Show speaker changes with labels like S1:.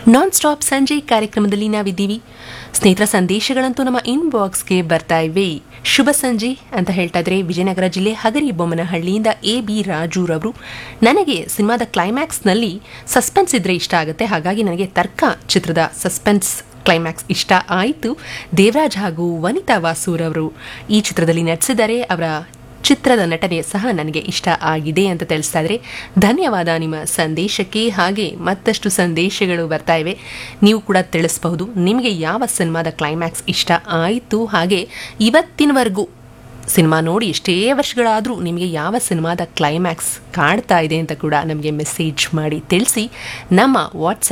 S1: non stop ಸಂಜೆ ಕಾರ್ಯಕ್ರಮದಲ್ಲಿ ನಾವಿದ್ದೀವಿ ಸ್ನೇಹಿತರ ಸಂದೇಶಗಳಂತೂ ನಮ್ಮ ಇನ್ಬಾಕ್ಸ್ಗೆ ಬರ್ತಾ ಇವೆ ಶುಭ ಸಂಜೆ ಅಂತ ಹೇಳ್ತಾ ಇದ್ರೆ ವಿಜಯನಗರ ಜಿಲ್ಲೆ ಹಗರಿ ಬೊಮ್ಮನಹಳ್ಳಿಯಿಂದ ಎ ಬಿ ರಾಜೂರವರು ನನಗೆ ಸಿನಿಮಾದ ಕ್ಲೈಮ್ಯಾಕ್ಸ್ನಲ್ಲಿ ಸಸ್ಪೆನ್ಸ್ ಇದ್ರೆ ಇಷ್ಟ ಆಗುತ್ತೆ ಹಾಗಾಗಿ ನನಗೆ ತರ್ಕ ಚಿತ್ರದ ಸಸ್ಪೆನ್ಸ್ ಕ್ಲೈಮ್ಯಾಕ್ಸ್ ಇಷ್ಟ ಆಯಿತು ದೇವರಾಜ್ ಹಾಗೂ ವನಿತಾ ವಾಸೂರವರು ಈ ಚಿತ್ರದಲ್ಲಿ ನಟಿಸಿದ್ದಾರೆ ಅವರ ಚಿತ್ರದ ನಟನೆ ಸಹ ನನಗೆ ಇಷ್ಟ ಆಗಿದೆ ಅಂತ ತಿಳಿಸ್ತಾ ಇದ್ರೆ ಧನ್ಯವಾದ ನಿಮ್ಮ ಸಂದೇಶಕ್ಕೆ ಹಾಗೆ ಮತ್ತಷ್ಟು ಸಂದೇಶಗಳು ಬರ್ತಾ ಇವೆ ನೀವು ಕೂಡ ತಿಳಿಸಬಹುದು ನಿಮಗೆ ಯಾವ ಸಿನಿಮಾದ ಕ್ಲೈಮ್ಯಾಕ್ಸ್ ಇಷ್ಟ ಆಯಿತು ಹಾಗೆ ಇವತ್ತಿನವರೆಗೂ ಸಿನಿಮಾ ನೋಡಿ ಎಷ್ಟೇ ವರ್ಷಗಳಾದರೂ ನಿಮಗೆ ಯಾವ ಸಿನಿಮಾದ ಕ್ಲೈಮ್ಯಾಕ್ಸ್ ಕಾಡ್ತಾ ಇದೆ ಅಂತ ಕೂಡ ನಮಗೆ ಮೆಸೇಜ್ ಮಾಡಿ ತಿಳಿಸಿ ನಮ್ಮ ವಾಟ್ಸಪ್